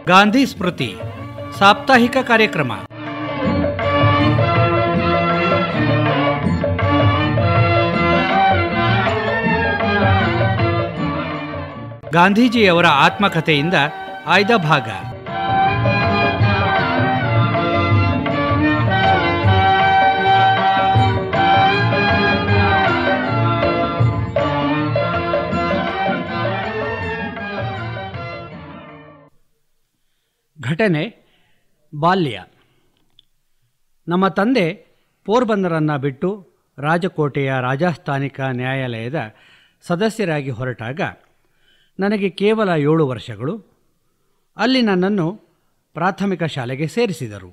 ಗಾಂಧಿ ಸ್ಮೃತಿ ಸಾಪ್ತಾಹಿಕ ಕಾರ್ಯಕ್ರಮ ಗಾಂಧೀಜಿಯವರ ಆತ್ಮಕಥೆಯಿಂದ ಆಯ್ದ ಭಾಗ ಘಟನೆ ಬಾಲ್ಯ ನಮ್ಮ ತಂದೆ ಪೋರ್ಬಂದರನ್ನು ಬಿಟ್ಟು ರಾಜಕೋಟೆಯ ರಾಜಸ್ಥಾನಿಕ ನ್ಯಾಯಾಲಯದ ಸದಸ್ಯರಾಗಿ ಹೊರಟಾಗ ನನಗೆ ಕೇವಲ ಏಳು ವರ್ಷಗಳು ಅಲ್ಲಿ ನನ್ನನ್ನು ಪ್ರಾಥಮಿಕ ಶಾಲೆಗೆ ಸೇರಿಸಿದರು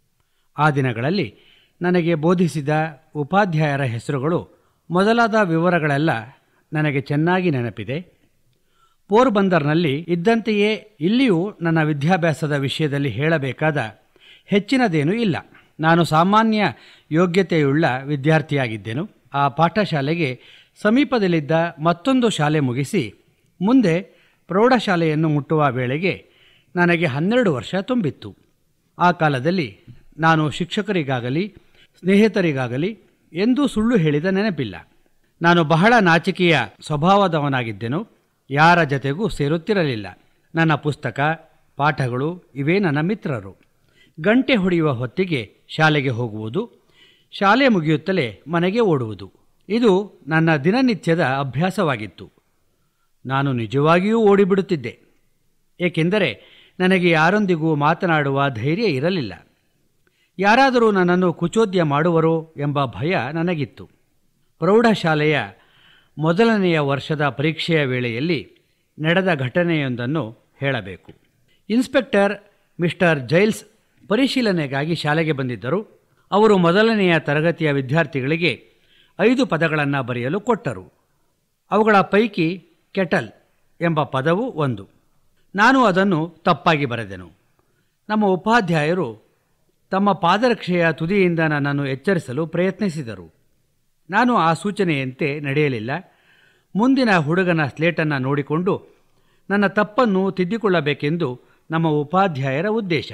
ಆ ದಿನಗಳಲ್ಲಿ ನನಗೆ ಬೋಧಿಸಿದ ಉಪಾಧ್ಯಾಯರ ಹೆಸರುಗಳು ಮೊದಲಾದ ವಿವರಗಳೆಲ್ಲ ನನಗೆ ಚೆನ್ನಾಗಿ ನೆನಪಿದೆ ಪೋರ್ಬಂದರ್ನಲ್ಲಿ ಇದ್ದಂತೆಯೇ ಇಲ್ಲಿಯೂ ನನ್ನ ವಿದ್ಯಾಭ್ಯಾಸದ ವಿಷಯದಲ್ಲಿ ಹೇಳಬೇಕಾದ ಹೆಚ್ಚಿನದೇನೂ ಇಲ್ಲ ನಾನು ಸಾಮಾನ್ಯ ಯೋಗ್ಯತೆಯುಳ್ಳ ವಿದ್ಯಾರ್ಥಿಯಾಗಿದ್ದೆನು ಆ ಪಾಠಶಾಲೆಗೆ ಸಮೀಪದಲ್ಲಿದ್ದ ಮತ್ತೊಂದು ಶಾಲೆ ಮುಗಿಸಿ ಮುಂದೆ ಪ್ರೌಢಶಾಲೆಯನ್ನು ಮುಟ್ಟುವ ವೇಳೆಗೆ ನನಗೆ ಹನ್ನೆರಡು ವರ್ಷ ತುಂಬಿತ್ತು ಆ ಕಾಲದಲ್ಲಿ ನಾನು ಶಿಕ್ಷಕರಿಗಾಗಲಿ ಸ್ನೇಹಿತರಿಗಾಗಲಿ ಎಂದೂ ಸುಳ್ಳು ಹೇಳಿದ ನೆನಪಿಲ್ಲ ನಾನು ಬಹಳ ನಾಚಿಕೆಯ ಸ್ವಭಾವದವನಾಗಿದ್ದೆನು ಯಾರ ಜತೆಗೂ ಸೇರುತ್ತಿರಲಿಲ್ಲ ನನ್ನ ಪುಸ್ತಕ ಪಾಠಗಳು ಇವೇ ನನ್ನ ಮಿತ್ರರು ಗಂಟೆ ಹೊಡೆಯುವ ಹೊತ್ತಿಗೆ ಶಾಲೆಗೆ ಹೋಗುವುದು ಶಾಲೆ ಮುಗಿಯುತ್ತಲೇ ಮನೆಗೆ ಓಡುವುದು ಇದು ನನ್ನ ದಿನನಿತ್ಯದ ಅಭ್ಯಾಸವಾಗಿತ್ತು ನಾನು ನಿಜವಾಗಿಯೂ ಓಡಿಬಿಡುತ್ತಿದ್ದೆ ಏಕೆಂದರೆ ನನಗೆ ಯಾರೊಂದಿಗೂ ಮಾತನಾಡುವ ಧೈರ್ಯ ಇರಲಿಲ್ಲ ಯಾರಾದರೂ ನನ್ನನ್ನು ಕುಚೋದ್ಯ ಮಾಡುವರೋ ಎಂಬ ಭಯ ನನಗಿತ್ತು ಪ್ರೌಢಶಾಲೆಯ ಮೊದಲನೆಯ ವರ್ಷದ ಪರೀಕ್ಷೆಯ ವೇಳೆಯಲ್ಲಿ ನಡೆದ ಘಟನೆಯೊಂದನ್ನು ಹೇಳಬೇಕು ಇನ್ಸ್ಪೆಕ್ಟರ್ ಮಿಸ್ಟರ್ ಜೈಲ್ಸ್ ಪರಿಶೀಲನೆಗಾಗಿ ಶಾಲೆಗೆ ಬಂದಿದ್ದರು ಅವರು ಮೊದಲನೆಯ ತರಗತಿಯ ವಿದ್ಯಾರ್ಥಿಗಳಿಗೆ ಐದು ಪದಗಳನ್ನು ಬರೆಯಲು ಕೊಟ್ಟರು ಅವುಗಳ ಪೈಕಿ ಕೆಟಲ್ ಎಂಬ ಪದವು ಒಂದು ನಾನು ಅದನ್ನು ತಪ್ಪಾಗಿ ಬರೆದೆನು ನಮ್ಮ ಉಪಾಧ್ಯಾಯರು ತಮ್ಮ ಪಾದರಕ್ಷೆಯ ತುದಿಯಿಂದ ನನ್ನನ್ನು ಎಚ್ಚರಿಸಲು ಪ್ರಯತ್ನಿಸಿದರು ನಾನು ಆ ಸೂಚನೆಯಂತೆ ನಡೆಯಲಿಲ್ಲ ಮುಂದಿನ ಹುಡುಗನ ಸ್ಲೇಟನ್ನು ನೋಡಿಕೊಂಡು ನನ್ನ ತಪ್ಪನ್ನು ತಿದ್ದಿಕೊಳ್ಳಬೇಕೆಂದು ನಮ್ಮ ಉಪಾಧ್ಯಾಯರ ಉದ್ದೇಶ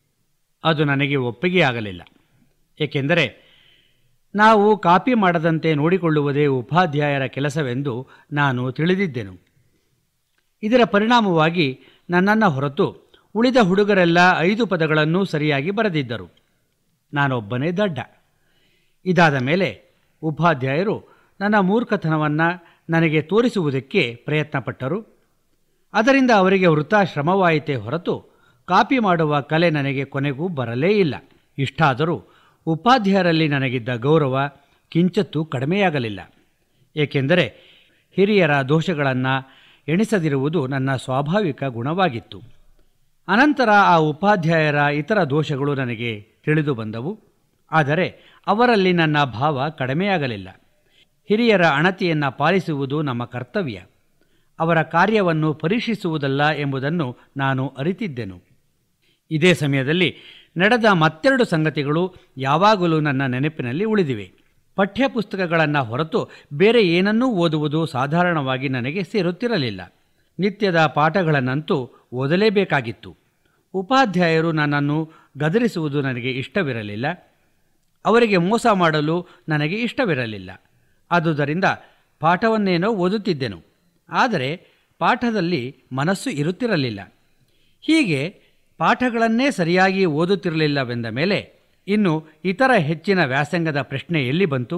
ಅದು ನನಗೆ ಒಪ್ಪಿಗೆಯಾಗಲಿಲ್ಲ ಏಕೆಂದರೆ ನಾವು ಕಾಪಿ ಮಾಡದಂತೆ ನೋಡಿಕೊಳ್ಳುವುದೇ ಉಪಾಧ್ಯಾಯರ ಕೆಲಸವೆಂದು ನಾನು ತಿಳಿದಿದ್ದೆನು ಇದರ ಪರಿಣಾಮವಾಗಿ ನನ್ನನ್ನು ಹೊರತು ಉಳಿದ ಹುಡುಗರೆಲ್ಲ ಐದು ಪದಗಳನ್ನು ಸರಿಯಾಗಿ ಬರೆದಿದ್ದರು ನಾನೊಬ್ಬನೇ ದಡ್ಡ ಇದಾದ ಮೇಲೆ ಉಪಾಧ್ಯಾಯರು ನನ್ನ ಮೂರ್ಖತನವನ್ನು ನನಗೆ ತೋರಿಸುವುದಕ್ಕೆ ಪ್ರಯತ್ನಪಟ್ಟರು ಅದರಿಂದ ಅವರಿಗೆ ವೃಥಾಶ್ರಮವಾಯಿತೇ ಹೊರತು ಕಾಪಿ ಮಾಡುವ ಕಲೆ ನನಗೆ ಕೊನೆಗೂ ಬರಲೇ ಇಲ್ಲ ಇಷ್ಟಾದರೂ ಉಪಾಧ್ಯಾಯರಲ್ಲಿ ನನಗಿದ್ದ ಗೌರವ ಕಿಂಚತ್ತೂ ಕಡಿಮೆಯಾಗಲಿಲ್ಲ ಏಕೆಂದರೆ ಹಿರಿಯರ ದೋಷಗಳನ್ನು ಎಣಿಸದಿರುವುದು ನನ್ನ ಸ್ವಾಭಾವಿಕ ಗುಣವಾಗಿತ್ತು ಅನಂತರ ಆ ಉಪಾಧ್ಯಾಯರ ಇತರ ದೋಷಗಳು ನನಗೆ ತಿಳಿದು ಬಂದವು ಆದರೆ ಅವರಲ್ಲಿ ನನ್ನ ಭಾವ ಕಡಿಮೆಯಾಗಲಿಲ್ಲ ಹಿರಿಯರ ಅಣತಿಯನ್ನು ಪಾಲಿಸುವುದು ನಮ್ಮ ಕರ್ತವ್ಯ ಅವರ ಕಾರ್ಯವನ್ನು ಪರೀಕ್ಷಿಸುವುದಲ್ಲ ಎಂಬುದನ್ನು ನಾನು ಅರಿತಿದ್ದೆನು ಇದೇ ಸಮಯದಲ್ಲಿ ನಡೆದ ಮತ್ತೆರಡು ಸಂಗತಿಗಳು ಯಾವಾಗಲೂ ನನ್ನ ನೆನಪಿನಲ್ಲಿ ಉಳಿದಿವೆ ಪಠ್ಯಪುಸ್ತಕಗಳನ್ನು ಹೊರತು ಬೇರೆ ಏನನ್ನೂ ಓದುವುದು ಸಾಧಾರಣವಾಗಿ ನನಗೆ ಸೇರುತ್ತಿರಲಿಲ್ಲ ನಿತ್ಯದ ಪಾಠಗಳನ್ನಂತೂ ಓದಲೇಬೇಕಾಗಿತ್ತು ಉಪಾಧ್ಯಾಯರು ನನ್ನನ್ನು ಗದರಿಸುವುದು ನನಗೆ ಇಷ್ಟವಿರಲಿಲ್ಲ ಅವರಿಗೆ ಮೋಸ ಮಾಡಲು ನನಗೆ ಇಷ್ಟವಿರಲಿಲ್ಲ ಆದುದರಿಂದ ಪಾಠವನ್ನೇನೋ ಓದುತ್ತಿದ್ದೆನು ಆದರೆ ಪಾಠದಲ್ಲಿ ಮನಸ್ಸು ಇರುತ್ತಿರಲಿಲ್ಲ ಹೀಗೆ ಪಾಠಗಳನ್ನೇ ಸರಿಯಾಗಿ ಓದುತ್ತಿರಲಿಲ್ಲವೆಂದ ಮೇಲೆ ಇನ್ನು ಇತರ ಹೆಚ್ಚಿನ ವ್ಯಾಸಂಗದ ಪ್ರಶ್ನೆ ಎಲ್ಲಿ ಬಂತು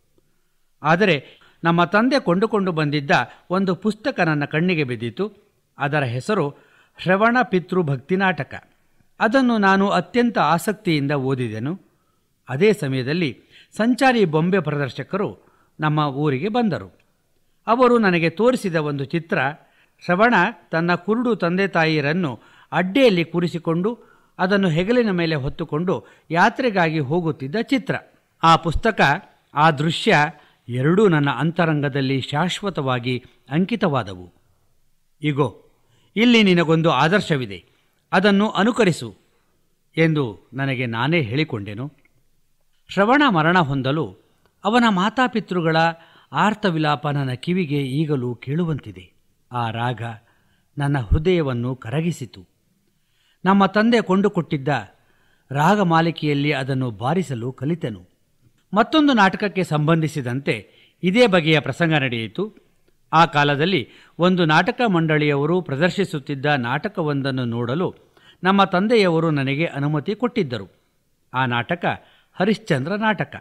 ಆದರೆ ನಮ್ಮ ತಂದೆ ಕೊಂಡುಕೊಂಡು ಬಂದಿದ್ದ ಒಂದು ಪುಸ್ತಕ ನನ್ನ ಕಣ್ಣಿಗೆ ಬಿದ್ದಿತು ಅದರ ಹೆಸರು ಶ್ರವಣ ಪಿತೃ ಭಕ್ತಿ ನಾಟಕ ಅದನ್ನು ನಾನು ಅತ್ಯಂತ ಆಸಕ್ತಿಯಿಂದ ಓದಿದೆನು ಅದೇ ಸಮಯದಲ್ಲಿ ಸಂಚಾರಿ ಬೊಂಬೆ ಪ್ರದರ್ಶಕರು ನಮ್ಮ ಊರಿಗೆ ಬಂದರು ಅವರು ನನಗೆ ತೋರಿಸಿದ ಒಂದು ಚಿತ್ರ ಶ್ರವಣ ತನ್ನ ಕುರುಡು ತಂದೆ ತಾಯಿಯರನ್ನು ಅಡ್ಡೆಯಲ್ಲಿ ಕೂರಿಸಿಕೊಂಡು ಅದನ್ನು ಹೆಗಲಿನ ಮೇಲೆ ಹೊತ್ತುಕೊಂಡು ಯಾತ್ರೆಗಾಗಿ ಹೋಗುತ್ತಿದ್ದ ಚಿತ್ರ ಆ ಪುಸ್ತಕ ಆ ದೃಶ್ಯ ಎರಡೂ ನನ್ನ ಅಂತರಂಗದಲ್ಲಿ ಶಾಶ್ವತವಾಗಿ ಅಂಕಿತವಾದವು ಇಗೋ ಇಲ್ಲಿ ನಿನಗೊಂದು ಆದರ್ಶವಿದೆ ಅದನ್ನು ಅನುಕರಿಸು ಎಂದು ನನಗೆ ನಾನೇ ಹೇಳಿಕೊಂಡೆನು ಶ್ರವಣ ಮರಣ ಹೊಂದಲು ಅವನ ಮಾತಾಪಿತೃಗಳ ಆರ್ತವಿಲಾಪ ನನ್ನ ಕಿವಿಗೆ ಈಗಲೂ ಕೇಳುವಂತಿದೆ ಆ ರಾಗ ನನ್ನ ಹೃದಯವನ್ನು ಕರಗಿಸಿತು ನಮ್ಮ ತಂದೆ ಕೊಂಡುಕೊಟ್ಟಿದ್ದ ರಾಗಮಾಲಿಕೆಯಲ್ಲಿ ಅದನ್ನು ಬಾರಿಸಲು ಕಲಿತೆನು ಮತ್ತೊಂದು ನಾಟಕಕ್ಕೆ ಸಂಬಂಧಿಸಿದಂತೆ ಇದೇ ಬಗೆಯ ಪ್ರಸಂಗ ನಡೆಯಿತು ಆ ಕಾಲದಲ್ಲಿ ಒಂದು ನಾಟಕ ಮಂಡಳಿಯವರು ಪ್ರದರ್ಶಿಸುತ್ತಿದ್ದ ನಾಟಕವೊಂದನ್ನು ನೋಡಲು ನಮ್ಮ ತಂದೆಯವರು ನನಗೆ ಅನುಮತಿ ಕೊಟ್ಟಿದ್ದರು ಆ ನಾಟಕ ಹರಿಶ್ಚಂದ್ರ ನಾಟಕ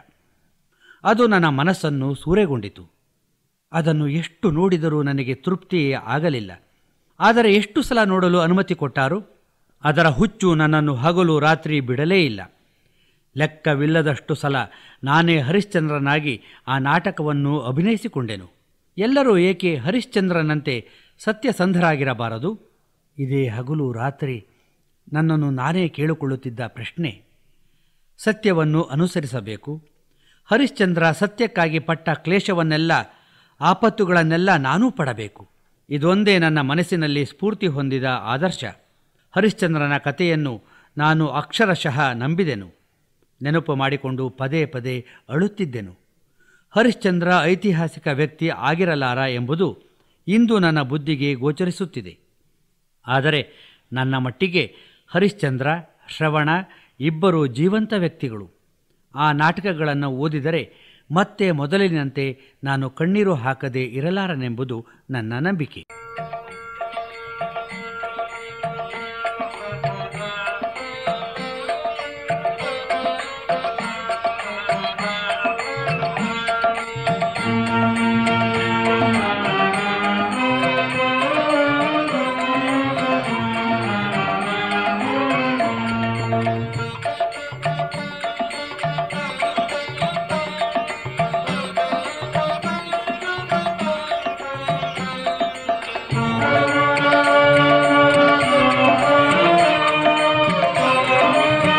ಅದು ನನ್ನ ಮನಸ್ಸನ್ನು ಸೂರೆಗೊಂಡಿತು ಅದನ್ನು ಎಷ್ಟು ನೋಡಿದರೂ ನನಗೆ ತೃಪ್ತಿಯೇ ಆಗಲಿಲ್ಲ ಆದರೆ ಎಷ್ಟು ಸಲ ನೋಡಲು ಅನುಮತಿ ಕೊಟ್ಟಾರು ಅದರ ಹುಚ್ಚು ನನ್ನನ್ನು ಹಗಲು ರಾತ್ರಿ ಬಿಡಲೇ ಇಲ್ಲ ಲೆಕ್ಕವಿಲ್ಲದಷ್ಟು ಸಲ ನಾನೇ ಹರಿಶ್ಚಂದ್ರನಾಗಿ ಆ ನಾಟಕವನ್ನು ಅಭಿನಯಿಸಿಕೊಂಡೆನು ಎಲ್ಲರೂ ಏಕೆ ಹರಿಶ್ಚಂದ್ರನಂತೆ ಸತ್ಯಸಂಧರಾಗಿರಬಾರದು ಇದೇ ಹಗಲು ರಾತ್ರಿ ನನ್ನನ್ನು ನಾನೇ ಕೇಳಿಕೊಳ್ಳುತ್ತಿದ್ದ ಪ್ರಶ್ನೆ ಸತ್ಯವನ್ನು ಅನುಸರಿಸಬೇಕು ಹರಿಶ್ಚಂದ್ರ ಸತ್ಯಕ್ಕಾಗಿ ಪಟ್ಟ ಕ್ಲೇಶವನ್ನೆಲ್ಲ ಆಪತ್ತುಗಳನ್ನೆಲ್ಲ ನಾನೂ ಪಡಬೇಕು ಇದೊಂದೇ ನನ್ನ ಮನಸ್ಸಿನಲ್ಲಿ ಸ್ಫೂರ್ತಿ ಹೊಂದಿದ ಆದರ್ಶ ಹರಿಶ್ಚಂದ್ರನ ಕಥೆಯನ್ನು ನಾನು ಅಕ್ಷರಶಃ ನಂಬಿದೆನು ನೆನಪು ಮಾಡಿಕೊಂಡು ಪದೇ ಪದೇ ಅಳುತ್ತಿದ್ದೆನು ಹರಿಶ್ಚಂದ್ರ ಐತಿಹಾಸಿಕ ವ್ಯಕ್ತಿ ಆಗಿರಲಾರ ಎಂಬುದು ಇಂದು ನನ್ನ ಬುದ್ಧಿಗೆ ಗೋಚರಿಸುತ್ತಿದೆ ಆದರೆ ನನ್ನ ಮಟ್ಟಿಗೆ ಹರಿಶ್ಚಂದ್ರ ಶ್ರವಣ ಇಬ್ಬರು ಜೀವಂತ ವ್ಯಕ್ತಿಗಳು ಆ ನಾಟಕಗಳನ್ನು ಓದಿದರೆ ಮತ್ತೆ ಮೊದಲಿನಂತೆ ನಾನು ಕಣ್ಣೀರು ಹಾಕದೆ ಇರಲಾರನೆಂಬುದು ನನ್ನ ನಂಬಿಕೆ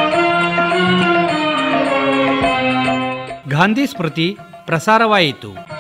ಗಾಂಧಿ ಸ್ಮೃತಿ ಪ್ರಸಾರವಾಯಿತು